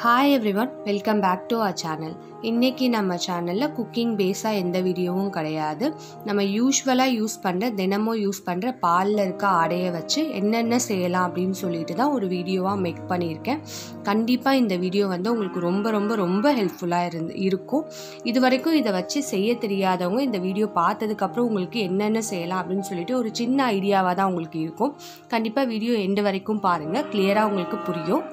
hi everyone welcome back to our channel இன்றைக்கி நம்ம சேனலில் குக்கிங் பேஸாக எந்த வீடியோவும் கிடையாது நம்ம யூஸ்வலாக யூஸ் பண்ணுற தினமும் யூஸ் பண்ணுற பாலில் இருக்க ஆடையை வச்சு என்னென்ன செய்யலாம் அப்படின்னு சொல்லிட்டு தான் ஒரு வீடியோவாக மேக் பண்ணியிருக்கேன் கண்டிப்பாக இந்த வீடியோ வந்து உங்களுக்கு ரொம்ப ரொம்ப ரொம்ப ஹெல்ப்ஃபுல்லாக இருந்து இருக்கும் இது வரைக்கும் இதை வச்சு செய்ய தெரியாதவங்க இந்த வீடியோ பார்த்ததுக்கப்புறம் உங்களுக்கு என்னென்ன செய்யலாம் அப்படின்னு சொல்லிட்டு ஒரு சின்ன ஐடியாவாக தான் உங்களுக்கு இருக்கும் கண்டிப்பாக வீடியோ எண்டு வரைக்கும் பாருங்கள் கிளியராக உங்களுக்கு புரியும்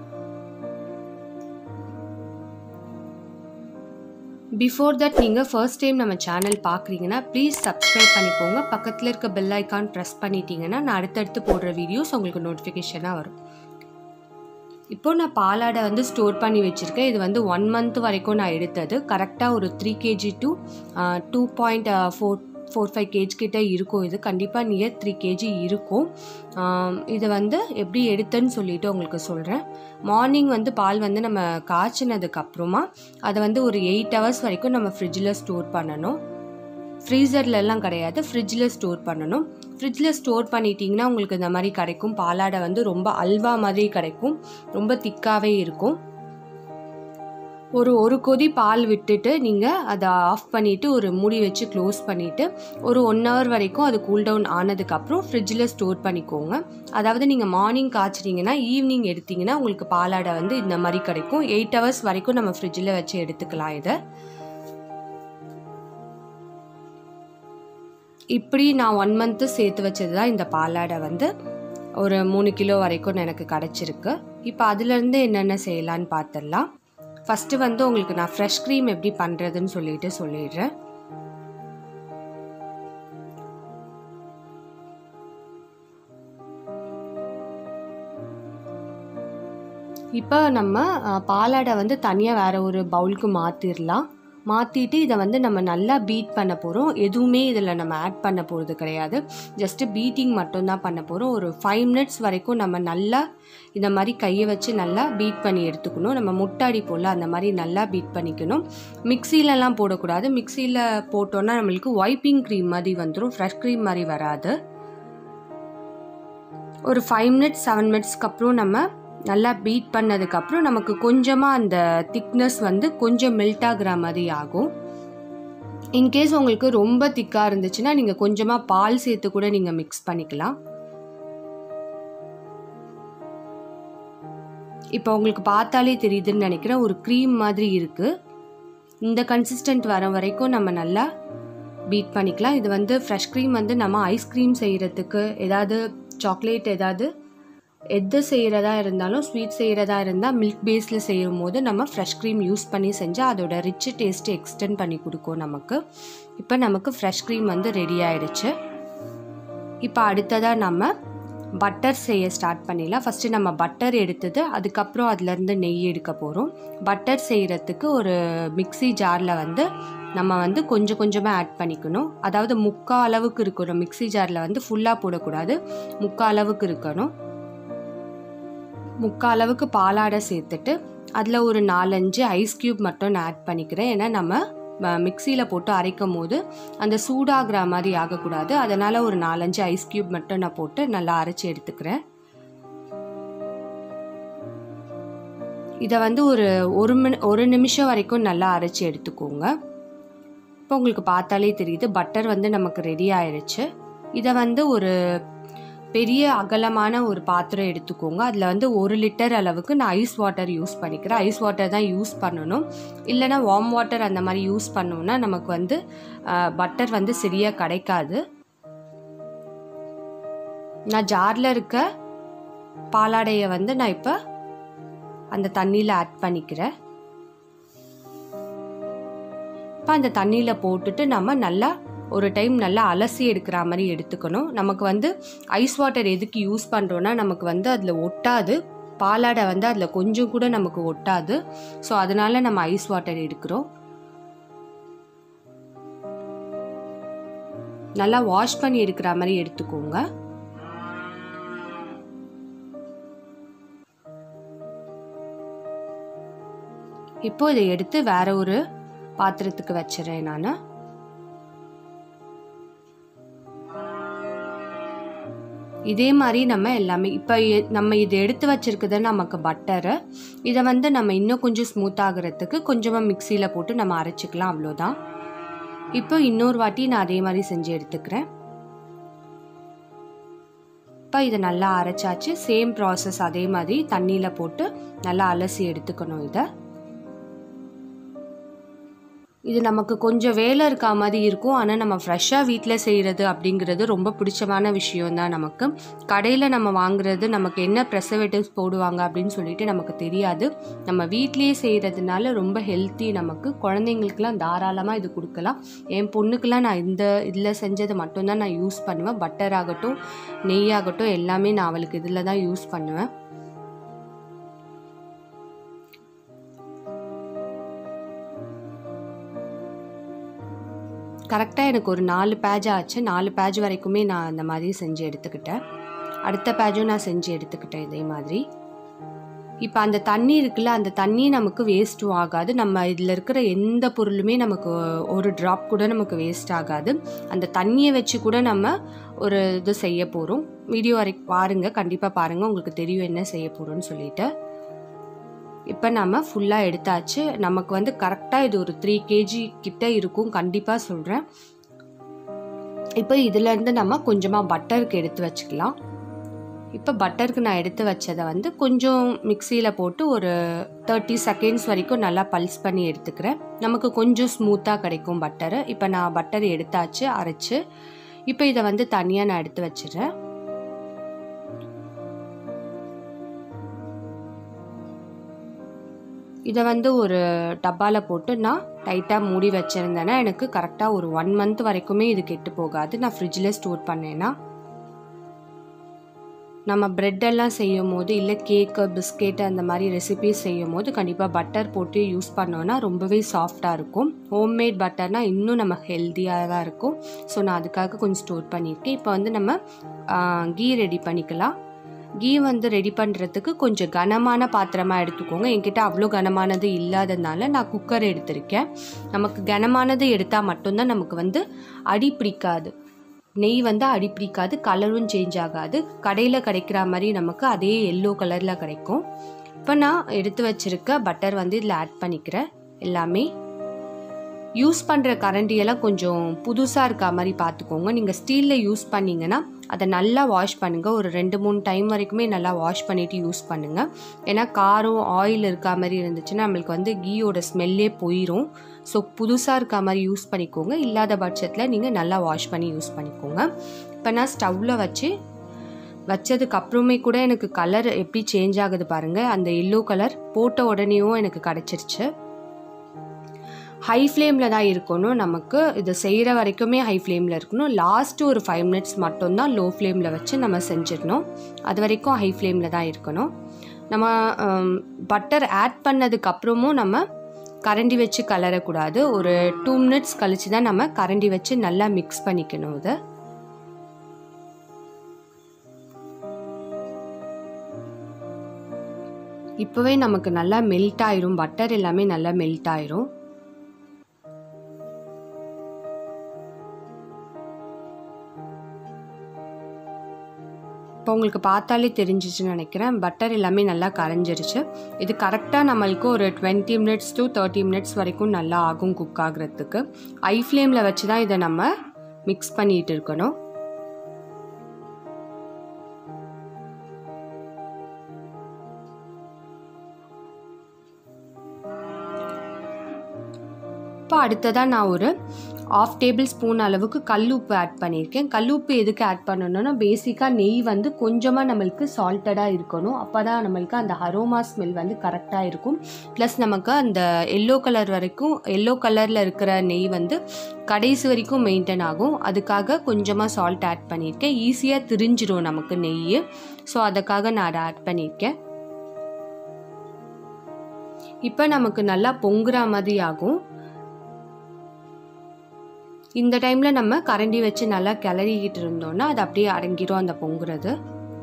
பிஃபோர் தட் நீங்கள் ஃபர்ஸ்ட் டைம் நம்ம சேனல் பார்க்குறீங்கன்னா ப்ளீஸ் சப்ஸ்கிரைப் பண்ணிக்கோங்க பக்கத்தில் இருக்க பெல் ஐக்கான் ப்ரெஸ் பண்ணிட்டீங்கன்னா நான் அடுத்தடுத்து போடுற வீடியோஸ் உங்களுக்கு நோட்டிஃபிகேஷனாக வரும் இப்போ நான் பாலாடை வந்து ஸ்டோர் பண்ணி வச்சுருக்கேன் இது வந்து ஒன் மந்த் வரைக்கும் நான் எடுத்தது கரெக்டாக ஒரு three kg to two point four four five kg கிட்ட இருக்கும் இது கண்டிப்பாக நியர் த்ரீ கேஜி இருக்கும் இது வந்து எப்படி எடுத்தேன்னு சொல்லிட்டு உங்களுக்கு சொல்கிறேன் மார்னிங் வந்து பால் வந்து நம்ம காய்ச்சினதுக்கு அப்புறமா அதை வந்து ஒரு எயிட் ஹவர்ஸ் வரைக்கும் நம்ம ஃப்ரிட்ஜில் ஸ்டோர் பண்ணணும் ஃப்ரீசர்லலாம் கிடையாது ஃப்ரிட்ஜில் ஸ்டோர் பண்ணணும் ஃப்ரிட்ஜில் ஸ்டோர் பண்ணிட்டீங்கன்னா உங்களுக்கு இந்த மாதிரி கிடைக்கும் பாலாடை வந்து ரொம்ப அல்வா மாதிரி கிடைக்கும் ரொம்ப திக்காகவே இருக்கும் ஒரு ஒரு கொதி பால் விட்டுட்டு நீங்கள் அதை ஆஃப் பண்ணிவிட்டு ஒரு மூடி வச்சு க்ளோஸ் பண்ணிவிட்டு ஒரு ஒன் ஹவர் வரைக்கும் அது கூல் டவுன் ஆனதுக்கப்புறம் ஃப்ரிட்ஜில் ஸ்டோர் பண்ணிக்கோங்க அதாவது நீங்கள் மார்னிங் காய்ச்சிட்டிங்கன்னா ஈவினிங் எடுத்திங்கன்னா உங்களுக்கு பாலாடை வந்து இந்த மாதிரி கிடைக்கும் எயிட் ஹவர்ஸ் வரைக்கும் நம்ம ஃப்ரிட்ஜில் வச்சு எடுத்துக்கலாம் இதை இப்படி நான் ஒன் மந்த்து சேர்த்து வச்சது தான் இந்த பாலாடை வந்து ஒரு மூணு கிலோ வரைக்கும் எனக்கு கிடச்சிருக்கு இப்போ அதுலேருந்து என்னென்ன செய்யலான்னு பார்த்துடலாம் ஃபஸ்ட்டு வந்து உங்களுக்கு நான் ஃப்ரெஷ் க்ரீம் எப்படி பண்ணுறதுன்னு சொல்லிட்டு சொல்லிடுறேன் இப்போ நம்ம பாலாடை வந்து தனியாக வேறு ஒரு பவுலுக்கு மாற்றிடலாம் மாற்றிட்டு இதை வந்து நம்ம நல்லா பீட் பண்ண போகிறோம் எதுவுமே இதில் நம்ம ஆட் பண்ண போகிறது கிடையாது ஜஸ்ட்டு பீட்டிங் மட்டும்தான் பண்ண போகிறோம் ஒரு ஃபைவ் மினிட்ஸ் வரைக்கும் நம்ம நல்லா இந்த மாதிரி கையை வச்சு நல்லா பீட் பண்ணி எடுத்துக்கணும் நம்ம முட்டாடி போல் அந்த மாதிரி நல்லா பீட் பண்ணிக்கணும் மிக்சிலலாம் போடக்கூடாது மிக்சியில் போட்டோன்னா நம்மளுக்கு ஒய்ப்பிங் க்ரீம் மாதிரி வந்துடும் ஃப்ரெஷ் க்ரீம் மாதிரி வராது ஒரு ஃபைவ் மினிட்ஸ் செவன் மினிட்ஸ்க்கு அப்புறம் நம்ம நல்லா பீட் பண்ணதுக்கப்புறம் நமக்கு கொஞ்சமாக அந்த திக்னஸ் வந்து கொஞ்சம் மெல்ட் ஆகுற மாதிரி ஆகும் இன்கேஸ் உங்களுக்கு ரொம்ப திக்காக இருந்துச்சுன்னா நீங்கள் கொஞ்சமாக பால் சேர்த்து கூட நீங்கள் மிக்ஸ் பண்ணிக்கலாம் இப்போ உங்களுக்கு பார்த்தாலே தெரியுதுன்னு நினைக்கிறேன் ஒரு க்ரீம் மாதிரி இருக்குது இந்த கன்சிஸ்டன்ட் வர வரைக்கும் நம்ம நல்லா பீட் பண்ணிக்கலாம் இது வந்து ஃப்ரெஷ் க்ரீம் வந்து நம்ம ஐஸ்கிரீம் செய்கிறதுக்கு ஏதாவது சாக்லேட் ஏதாவது எது செய்கிறதா இருந்தாலும் ஸ்வீட் செய்கிறதா இருந்தால் மில்க் பேஸில் செய்யும் போது நம்ம ஃப்ரெஷ் க்ரீம் யூஸ் பண்ணி செஞ்சால் அதோட ரிச் டேஸ்ட்டு எக்ஸ்டெண்ட் பண்ணி கொடுக்கும் நமக்கு இப்போ நமக்கு ஃப்ரெஷ் க்ரீம் வந்து ரெடி ஆயிடுச்சு இப்போ அடுத்ததாக நம்ம பட்டர் செய்ய ஸ்டார்ட் பண்ணிடலாம் ஃபஸ்ட்டு நம்ம பட்டர் எடுத்தது அதுக்கப்புறம் அதுலேருந்து நெய் எடுக்க போகிறோம் பட்டர் செய்கிறதுக்கு ஒரு மிக்சி ஜாரில் வந்து நம்ம வந்து கொஞ்சம் கொஞ்சமாக ஆட் பண்ணிக்கணும் அதாவது முக்கால் அளவுக்கு இருக்கணும் மிக்சி ஜாரில் வந்து ஃபுல்லாக போடக்கூடாது முக்கால் அளவுக்கு இருக்கணும் முக்கால் அளவுக்கு பாலாடை சேர்த்துட்டு அதில் ஒரு நாலஞ்சு ஐஸ் க்யூப் மட்டும் நான் ஆட் பண்ணிக்கிறேன் ஏன்னா நம்ம மிக்சியில் போட்டு அரைக்கும் போது அந்த சூடாகிற மாதிரி ஆகக்கூடாது அதனால் ஒரு நாலஞ்சு ஐஸ் க்யூப் மட்டும் நான் போட்டு நல்லா அரைச்சி எடுத்துக்கிறேன் இதை வந்து ஒரு ஒரு மணி ஒரு நிமிஷம் வரைக்கும் நல்லா அரைச்சி எடுத்துக்கோங்க இப்போ உங்களுக்கு பார்த்தாலே தெரியுது பட்டர் வந்து நமக்கு ரெடி ஆயிடுச்சு இதை வந்து ஒரு பெரிய அகலமான ஒரு பாத்திரம் எடுத்துக்கோங்க அதில் வந்து ஒரு லிட்டர் அளவுக்கு நான் ஐஸ் வாட்டர் யூஸ் பண்ணிக்கிறேன் ஐஸ் வாட்டர் தான் யூஸ் பண்ணணும் இல்லைனா வார்ம் வாட்டர் அந்த மாதிரி யூஸ் பண்ணோம்னா நமக்கு வந்து பட்டர் வந்து சரியாக கிடைக்காது நான் ஜாரில் இருக்க பாலாடையை வந்து நான் இப்போ அந்த தண்ணியில் ஆட் பண்ணிக்கிறேன் இப்போ அந்த தண்ணியில் போட்டுட்டு நம்ம நல்லா ஒரு டைம் நல்லா அலசி எடுக்கிற மாதிரி எடுத்துக்கணும் நமக்கு வந்து ஐஸ் வாட்டர் எதுக்கு யூஸ் பண்ணுறோன்னா நமக்கு வந்து அதில் ஒட்டாது பாலாடை வந்து அதில் கொஞ்சம் கூட நமக்கு ஒட்டாது ஸோ அதனால நம்ம ஐஸ் வாட்டர் எடுக்கிறோம் நல்லா வாஷ் பண்ணி எடுக்கிற மாதிரி எடுத்துக்கோங்க இப்போ இதை எடுத்து வேற ஒரு பாத்திரத்துக்கு வச்சிடறேன் நான் இதே மாதிரி நம்ம எல்லாமே இப்போ நம்ம இது எடுத்து வச்சிருக்குது நமக்கு பட்டரு இதை வந்து நம்ம இன்னும் கொஞ்சம் ஸ்மூத் ஆகுறதுக்கு கொஞ்சமாக மிக்சியில் போட்டு நம்ம அரைச்சிக்கலாம் அவ்வளோதான் இப்போ இன்னொரு வாட்டி நான் அதே மாதிரி செஞ்சு எடுத்துக்கிறேன் இப்போ இதை நல்லா அரைச்சாச்சு சேம் ப்ராசஸ் அதே மாதிரி தண்ணியில் போட்டு நல்லா அலசி எடுத்துக்கணும் இதை இது நமக்கு கொஞ்சம் வேலை இருக்கா மாதிரி இருக்கும் ஆனால் நம்ம ஃப்ரெஷ்ஷாக வீட்டில் செய்கிறது அப்படிங்கிறது ரொம்ப பிடிச்சமான விஷயம் தான் நமக்கு கடையில் நம்ம வாங்குறது நமக்கு என்ன ப்ரெசர்வேட்டிவ்ஸ் போடுவாங்க அப்படின்னு சொல்லிட்டு நமக்கு தெரியாது நம்ம வீட்லேயே செய்கிறதுனால ரொம்ப ஹெல்த்தி நமக்கு குழந்தைங்களுக்குலாம் தாராளமாக இது கொடுக்கலாம் என் பொண்ணுக்கெலாம் நான் இந்த இதில் செஞ்சது மட்டும்தான் நான் யூஸ் பண்ணுவேன் பட்டர் ஆகட்டும் நெய் ஆகட்டும் எல்லாமே நான் அவளுக்கு இதில் தான் யூஸ் பண்ணுவேன் கரெக்டாக எனக்கு ஒரு நாலு பேஜ் ஆச்சு நாலு பேஜ் வரைக்குமே நான் அந்த மாதிரி செஞ்சு எடுத்துக்கிட்டேன் அடுத்த பேஜும் நான் செஞ்சு எடுத்துக்கிட்டேன் இதே மாதிரி இப்போ அந்த தண்ணி இருக்குல்ல அந்த தண்ணி நமக்கு வேஸ்ட்டும் ஆகாது நம்ம இதில் இருக்கிற எந்த பொருளுமே நமக்கு ஒரு ட்ராப் கூட நமக்கு வேஸ்ட் ஆகாது அந்த தண்ணியை வச்சு கூட நம்ம ஒரு இது செய்ய போகிறோம் வீடியோ வரை பாருங்கள் கண்டிப்பாக பாருங்கள் உங்களுக்கு தெரியும் என்ன செய்ய போகிறோம்னு சொல்லிட்டு இப்போ நம்ம ஃபுல்லாக எடுத்தாச்சு நமக்கு வந்து கரெக்டாக இது ஒரு த்ரீ கேஜி கிட்ட இருக்கும் கண்டிப்பாக சொல்கிறேன் இப்போ இதுலேருந்து நம்ம கொஞ்சமாக பட்டருக்கு எடுத்து வச்சுக்கலாம் இப்போ பட்டருக்கு நான் எடுத்து வச்சதை வந்து கொஞ்சம் மிக்சியில் போட்டு ஒரு தேர்ட்டி செகண்ட்ஸ் வரைக்கும் நல்லா பல்ஸ் பண்ணி எடுத்துக்கிறேன் நமக்கு கொஞ்சம் ஸ்மூத்தாக கிடைக்கும் பட்டரு இப்போ நான் பட்டர் எடுத்தாச்சு அரைச்சு இப்போ இதை வந்து தனியாக நான் எடுத்து வச்சிடுறேன் இதை வந்து ஒரு டப்பாவில் போட்டு நான் டைட்டாக மூடி வச்சுருந்தேன்னா எனக்கு கரெக்டாக ஒரு ஒன் மந்த் வரைக்குமே இது கெட்டு போகாது நான் ஃப்ரிட்ஜில் ஸ்டோர் பண்ணேன்னா நம்ம ப்ரெட்டெல்லாம் செய்யும் போது இல்லை கேக்கு பிஸ்கெட்டு அந்த மாதிரி ரெசிபிஸ் செய்யும் போது கண்டிப்பாக பட்டர் போட்டு யூஸ் பண்ணோன்னா ரொம்பவே சாஃப்டாக இருக்கும் ஹோம்மேட் பட்டர்னால் இன்னும் நம்ம ஹெல்த்தியாக தான் இருக்கும் ஸோ நான் அதுக்காக கொஞ்சம் ஸ்டோர் பண்ணியிருக்கேன் இப்போ வந்து நம்ம கீ ரெடி பண்ணிக்கலாம் கீ வந்து ரெடி பண்ணுறதுக்கு கொஞ்சம் கனமான பாத்திரமாக எடுத்துக்கோங்க என்கிட்ட அவ்வளோ கனமானது இல்லாததுனால நான் குக்கர் எடுத்திருக்கேன் நமக்கு கனமானது எடுத்தால் மட்டும்தான் நமக்கு வந்து அடி பிடிக்காது நெய் வந்து அடி பிடிக்காது கலரும் சேஞ்ச் ஆகாது கடையில் கிடைக்கிற மாதிரி நமக்கு அதே எல்லோ கலரில் கிடைக்கும் இப்போ நான் எடுத்து வச்சுருக்க பட்டர் வந்து இதில் ஆட் பண்ணிக்கிறேன் எல்லாமே யூஸ் பண்ணுற கரண்டியெல்லாம் கொஞ்சம் புதுசாக இருக்க மாதிரி பார்த்துக்கோங்க நீங்கள் ஸ்டீலில் யூஸ் பண்ணிங்கன்னா அதை நல்லா வாஷ் பண்ணுங்கள் ஒரு ரெண்டு மூணு டைம் வரைக்குமே நல்லா வாஷ் பண்ணிவிட்டு யூஸ் பண்ணுங்கள் ஏன்னா காரம் ஆயில் இருக்கா மாதிரி இருந்துச்சுன்னா நம்மளுக்கு வந்து கீயோட ஸ்மெல்லே போயிடும் ஸோ புதுசாக இருக்க மாதிரி யூஸ் பண்ணிக்கோங்க இல்லாத பட்சத்தில் நீங்கள் நல்லா வாஷ் பண்ணி யூஸ் பண்ணிக்கோங்க இப்போ நான் ஸ்டவ்வில் வச்சு வச்சதுக்கு அப்புறமே கூட எனக்கு கலர் எப்படி சேஞ்ச் ஆகுது பாருங்கள் அந்த எல்லோ கலர் போட்ட உடனேயும் எனக்கு கிடச்சிருச்சு ஹை ஃப்ளேமில் தான் இருக்கணும் நமக்கு இது செய்கிற வரைக்குமே ஹை ஃப்ளேமில் இருக்கணும் லாஸ்ட்டு ஒரு ஃபைவ் மினிட்ஸ் மட்டும்தான் லோ ஃப்ளேமில் வச்சு நம்ம செஞ்சிடணும் அது வரைக்கும் ஹை ஃப்ளேமில் தான் இருக்கணும் நம்ம பட்டர் ஆட் பண்ணதுக்கு அப்புறமும் நம்ம கரண்டி வச்சு கலரக்கூடாது ஒரு டூ மினிட்ஸ் கழிச்சு தான் நம்ம கரண்டி வச்சு நல்லா மிக்ஸ் பண்ணிக்கணும் இதை இப்போவே நமக்கு நல்லா மெல்ட் ஆயிரும் பட்டர் எல்லாமே நல்லா மெல்ட் ஆயிரும் இப்போ உங்களுக்கு பார்த்தாலே தெரிஞ்சிச்சுன்னு நினைக்கிறேன் பட்டர் எல்லாமே நல்லா கரைஞ்சிருச்சு இது கரெக்டாக நம்மளுக்கு ஒரு twenty minutes to thirty minutes வரைக்கும் நல்லா ஆகும் குக் ஆகுறதுக்கு ஐ ஃப்ளேமில் வச்சு தான் இதை நம்ம மிக்ஸ் பண்ணிட்டு இருக்கணும் இப்போ அடுத்ததாக நான் ஒரு ஆஃப் டேபிள் ஸ்பூன் அளவுக்கு கல்லுப்பு ஆட் பண்ணியிருக்கேன் கல்லுப்பு எதுக்கு ஆட் பண்ணணும்னா பேசிக்காக நெய் வந்து கொஞ்சமாக நம்மளுக்கு சால்ட்டடாக இருக்கணும் அப்போ தான் நம்மளுக்கு அந்த அரோமா ஸ்மெல் வந்து கரெக்டாக இருக்கும் ப்ளஸ் நமக்கு அந்த எல்லோ கலர் வரைக்கும் எல்லோ கலரில் இருக்கிற நெய் வந்து கடைசி வரைக்கும் மெயின்டைன் ஆகும் அதுக்காக கொஞ்சமாக சால்ட் ஆட் பண்ணியிருக்கேன் ஈஸியாக திரிஞ்சிடும் நமக்கு நெய் ஸோ அதுக்காக நான் அதை ஆட் பண்ணியிருக்கேன் இப்போ நமக்கு நல்லா பொங்குற மாதிரி ஆகும் இந்த டைமில் நம்ம கரண்டி வச்சு நல்லா கிளறிக்கிட்டு இருந்தோம்னா அது அப்படியே அடங்கிடும் அந்த பொங்குறது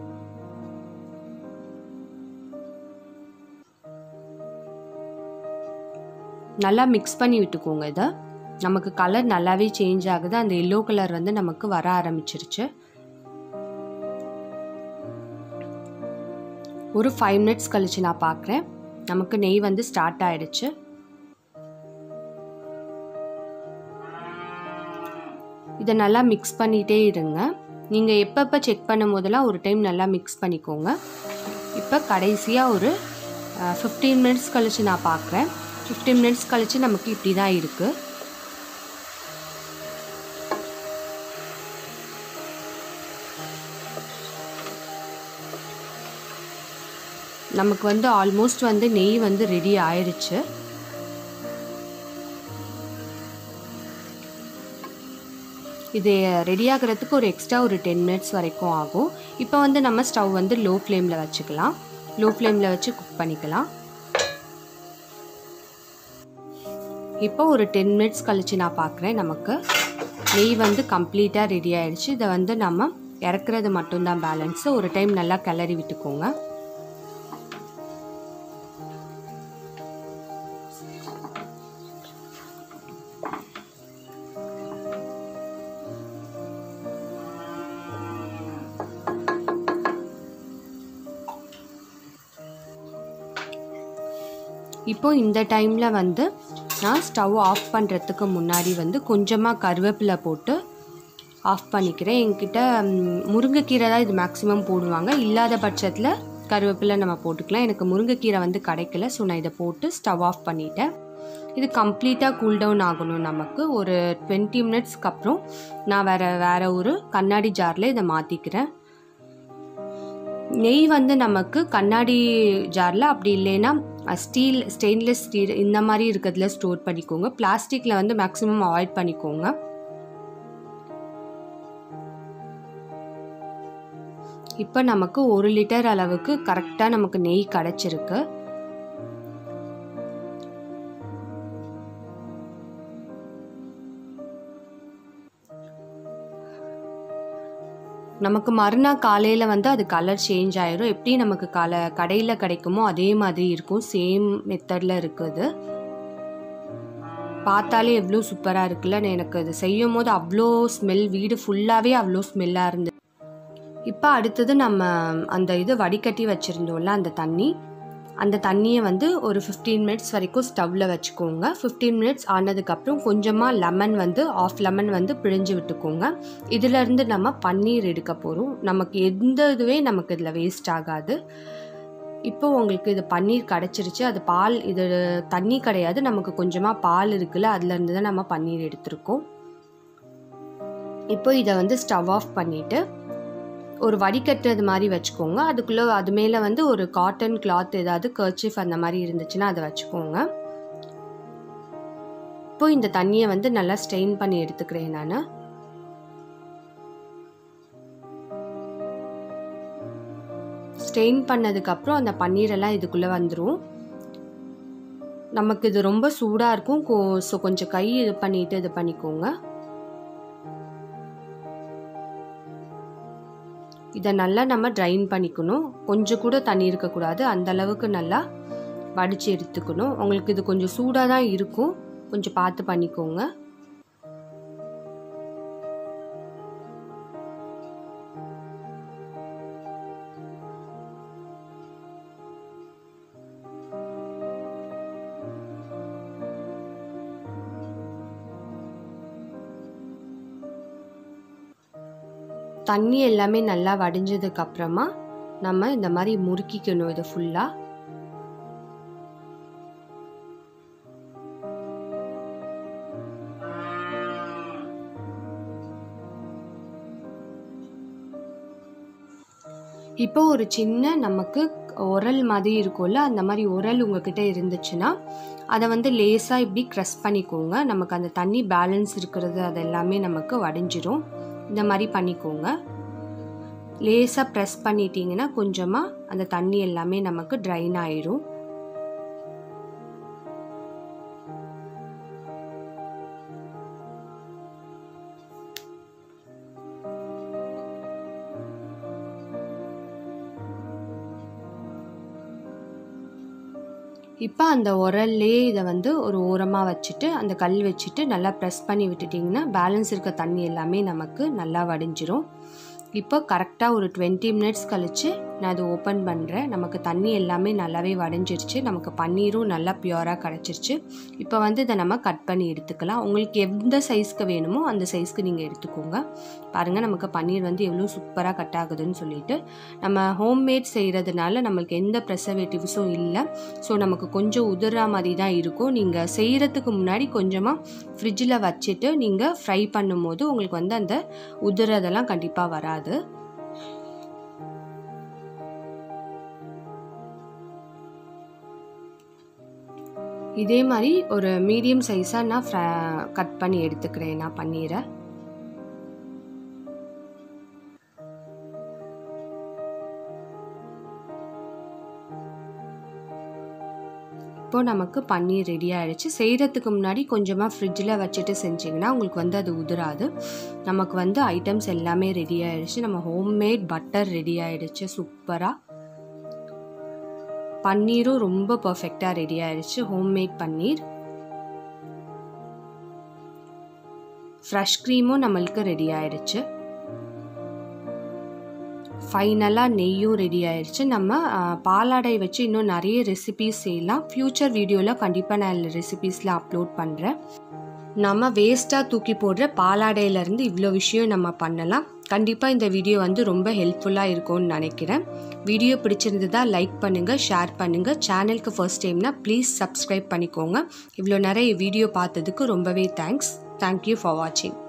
நல்லா மிக்ஸ் பண்ணி விட்டுக்கோங்க இதை நமக்கு கலர் நல்லாவே சேஞ்ச் ஆகுது அந்த எல்லோ கலர் வந்து நமக்கு வர ஆரம்பிச்சிருச்சு ஒரு ஃபைவ் மினிட்ஸ் கழித்து நான் பார்க்குறேன் நமக்கு நெய் வந்து ஸ்டார்ட் ஆகிடுச்சு இதை நல்லா மிக்ஸ் பண்ணிகிட்டே இருங்க நீங்கள் எப்பப்போ செக் பண்ணும் போதெல்லாம் ஒரு டைம் நல்லா மிக்ஸ் பண்ணிக்கோங்க இப்போ கடைசியாக ஒரு ஃபிஃப்டீன் மினிட்ஸ் கழித்து நான் பார்க்குறேன் ஃபிஃப்டீன் மினிட்ஸ் கழித்து நமக்கு இப்படி தான் இருக்குது நமக்கு வந்து ஆல்மோஸ்ட் வந்து நெய் வந்து ரெடி ஆயிடுச்சு இது ரெடி ஆகிறதுக்கு ஒரு எக்ஸ்ட்ரா ஒரு டென் மினிட்ஸ் வரைக்கும் ஆகும் இப்போ வந்து நம்ம ஸ்டவ் வந்து லோ ஃப்ளேமில் வச்சுக்கலாம் லோ ஃப்ளேமில் வச்சு குக் பண்ணிக்கலாம் இப்போ ஒரு டென் மினிட்ஸ் கழித்து நான் பார்க்குறேன் நமக்கு நெய் வந்து கம்ப்ளீட்டாக ரெடி ஆகிடுச்சு இதை வந்து நம்ம இறக்குறது மட்டும்தான் பேலன்ஸு ஒரு டைம் நல்லா கிளறி விட்டுக்கோங்க இப்போ இந்த டைமில் வந்து நான் ஸ்டவ் ஆஃப் பண்ணுறதுக்கு முன்னாடி வந்து கொஞ்சமாக கருவேப்பிலை போட்டு ஆஃப் பண்ணிக்கிறேன் என்கிட்ட முருங்கைக்கீரை தான் இது மேக்ஸிமம் போடுவாங்க இல்லாத பட்சத்தில் கருவேப்பிலை நம்ம போட்டுக்கலாம் எனக்கு முருங்கைக்கீரை வந்து கிடைக்கல ஸோ நான் இதை போட்டு ஸ்டவ் ஆஃப் பண்ணிட்டேன் இது கம்ப்ளீட்டாக கூல் டவுன் ஆகணும் நமக்கு ஒரு டுவெண்ட்டி மினிட்ஸ்க்கு அப்புறம் நான் வேறு வேறு ஒரு கண்ணாடி ஜாரில் இதை மாற்றிக்கிறேன் நெய் வந்து நமக்கு கண்ணாடி ஜாரில் அப்படி இல்லைன்னா ஸ்டீல் ஸ்டெயின்லெஸ் ஸ்டீல் இந்த மாதிரி இருக்கிறதுல ஸ்டோர் பண்ணிக்கோங்க பிளாஸ்டிக்கில் வந்து மேக்ஸிமம் அவாய்ட் பண்ணிக்கோங்க இப்போ நமக்கு ஒரு லிட்டர் அளவுக்கு கரெக்டாக நமக்கு நெய் கிடச்சிருக்கு நமக்கு மறுநாள் காலையில் வந்து அது கலர் சேஞ்ச் ஆயிரும் எப்படி நமக்கு கல கடையில் கிடைக்குமோ அதே மாதிரி இருக்கும் சேம் மெத்தடில் இருக்குது பார்த்தாலே எவ்வளோ சூப்பராக இருக்குல்ல எனக்கு அது செய்யும் போது அவ்வளோ ஸ்மெல் வீடு ஃபுல்லாகவே அவ்வளோ ஸ்மெல்லாக இருந்தது இப்போ அடுத்தது நம்ம அந்த இது வடிகட்டி வச்சுருந்தோம்ல அந்த தண்ணி அந்த தண்ணியை வந்து ஒரு ஃபிஃப்டீன் மினிட்ஸ் வரைக்கும் ஸ்டவ்வில் வச்சுக்கோங்க ஃபிஃப்டீன் மினிட்ஸ் ஆனதுக்கப்புறம் கொஞ்சமாக லெமன் வந்து ஆஃப் லெமன் வந்து பிழிஞ்சு விட்டுக்கோங்க இதிலேருந்து நம்ம பன்னீர் எடுக்க போகிறோம் நமக்கு எந்த இதுவே நமக்கு இதில் வேஸ்ட் ஆகாது இப்போ உங்களுக்கு இது பன்னீர் கிடச்சிருச்சு அது பால் இது தண்ணி கிடையாது நமக்கு கொஞ்சமாக பால் இருக்குல்ல அதுலேருந்து தான் நம்ம பன்னீர் எடுத்திருக்கோம் இப்போ இதை வந்து ஸ்டவ் ஆஃப் பண்ணிவிட்டு ஒரு வடிகட்டுறது மாதிரி வச்சுக்கோங்க அதுக்குள்ளே அது மேலே வந்து ஒரு காட்டன் கிளாத் ஏதாவது கர்ச்சிஃப் அந்த மாதிரி இருந்துச்சுன்னா அதை வச்சுக்கோங்க இப்போ இந்த தண்ணியை வந்து நல்லா ஸ்டெயின் பண்ணி எடுத்துக்கிறேன் நான் ஸ்டெயின் பண்ணதுக்கப்புறம் அந்த பன்னீரெல்லாம் இதுக்குள்ளே வந்துடும் நமக்கு இது ரொம்ப சூடாக இருக்கும் ஸோ கொஞ்சம் கை இது பண்ணிட்டு இது பண்ணிக்கோங்க இதை நல்லா நம்ம ட்ரைன் பண்ணிக்கணும் கொஞ்சம் கூட தண்ணி இருக்கக்கூடாது அந்த அளவுக்கு நல்லா வடித்து எடுத்துக்கணும் உங்களுக்கு இது கொஞ்சம் சூடாக தான் இருக்கும் கொஞ்சம் பார்த்து பண்ணிக்கோங்க தண்ணி எல்லாமே நல்லா வடிஞ்சதுக்கு அப்புறமா நம்ம இந்த மாதிரி முறுக்கிக்கணும் இது ஃபுல்லாக இப்போ ஒரு சின்ன நமக்கு உரல் மாதிரி இருக்கும்ல அந்த மாதிரி உரல் உங்ககிட்ட இருந்துச்சுன்னா அதை வந்து லேசாக இப்படி க்ரஷ் பண்ணிக்கோங்க நமக்கு அந்த தண்ணி பேலன்ஸ் இருக்கிறது அது எல்லாமே நமக்கு வடிஞ்சிரும் இந்த மாதிரி பண்ணிக்கோங்க லேசாக ப்ரெஸ் பண்ணிட்டீங்கன்னா கொஞ்சமாக அந்த தண்ணி எல்லாமே நமக்கு ட்ரைன் ஆயிடும் இப்போ அந்த உரல்லே இதை வந்து ஒரு ஓரமாக வச்சுட்டு அந்த கல் வச்சுட்டு நல்லா ப்ரெஸ் பண்ணி விட்டுட்டிங்கன்னா பேலன்ஸ் இருக்க தண்ணி எல்லாமே நமக்கு நல்லா வடிஞ்சிரும் இப்போ கரெக்டாக ஒரு டுவெண்ட்டி மினிட்ஸ் கழித்து நான் அதை ஓப்பன் பண்ணுறேன் நமக்கு தண்ணி எல்லாமே நல்லாவே வடைஞ்சிருச்சு நமக்கு பன்னீரும் நல்லா பியூராக கிடச்சிருச்சு இப்போ வந்து இதை நம்ம கட் பண்ணி எடுத்துக்கலாம் உங்களுக்கு எந்த சைஸ்க்கு வேணுமோ அந்த சைஸ்க்கு நீங்கள் எடுத்துக்கோங்க பாருங்கள் நமக்கு பன்னீர் வந்து எவ்வளோ சூப்பராக கட் ஆகுதுன்னு சொல்லிட்டு நம்ம ஹோம்மேட் செய்கிறதுனால நம்மளுக்கு எந்த ப்ரெசர்வேட்டிவ்ஸும் இல்லை ஸோ நமக்கு கொஞ்சம் உதிரா மாதிரி தான் இருக்கும் நீங்கள் செய்கிறதுக்கு முன்னாடி கொஞ்சமாக ஃப்ரிட்ஜில் வச்சுட்டு நீங்கள் ஃப்ரை பண்ணும்போது உங்களுக்கு வந்து அந்த உதிரதெல்லாம் கண்டிப்பாக வராது இதே மாதிரி ஒரு மீடியம் சைஸாக நான் கட் பண்ணி எடுத்துக்கிறேன் நான் பன்னீரை இப்போ நமக்கு பன்னீர் ரெடி ஆகிடுச்சு செய்கிறதுக்கு முன்னாடி கொஞ்சமாக ஃப்ரிட்ஜில் வச்சுட்டு செஞ்சிங்கன்னா உங்களுக்கு வந்து அது உதிராது நமக்கு வந்து ஐட்டம்ஸ் எல்லாமே ரெடி ஆகிடுச்சு நம்ம ஹோம்மேட் பட்டர் ரெடி ஆகிடுச்சு சூப்பராக பன்னீரும் ரொம்ப பர்ஃபெக்டாக ரெடி ஆயிடுச்சு ஹோம்மேட் பன்னீர் ஃப்ரெஷ் க்ரீமும் நம்மளுக்கு ரெடி ஆயிடுச்சு ஃபைனலாக நெய்யும் ரெடி ஆயிடுச்சு நம்ம பாலாடை வச்சு இன்னும் நிறைய ரெசிபீஸ் செய்யலாம் ஃப்யூச்சர் வீடியோவில் கண்டிப்பாக நான் ரெசிபீஸ்லாம் அப்லோட் பண்ணுறேன் நம்ம வேஸ்ட்டாக தூக்கி போடுற பாலாடையிலேருந்து இவ்வளோ விஷயம் நம்ம பண்ணலாம் கண்டிப்பாக இந்த வீடியோ வந்து ரொம்ப ஹெல்ப்ஃபுல்லாக இருக்கும்னு நினைக்கிறேன் வீடியோ பிடிச்சிருந்ததா லைக் பண்ணுங்கள் ஷேர் பண்ணுங்கள் சேனலுக்கு ஃபர்ஸ்ட் டைம்னா ப்ளீஸ் சப்ஸ்கிரைப் பண்ணிக்கோங்க இவ்வளோ நிறைய வீடியோ பார்த்ததுக்கு ரொம்பவே தேங்க்ஸ் தேங்க்யூ ஃபார் வாட்சிங்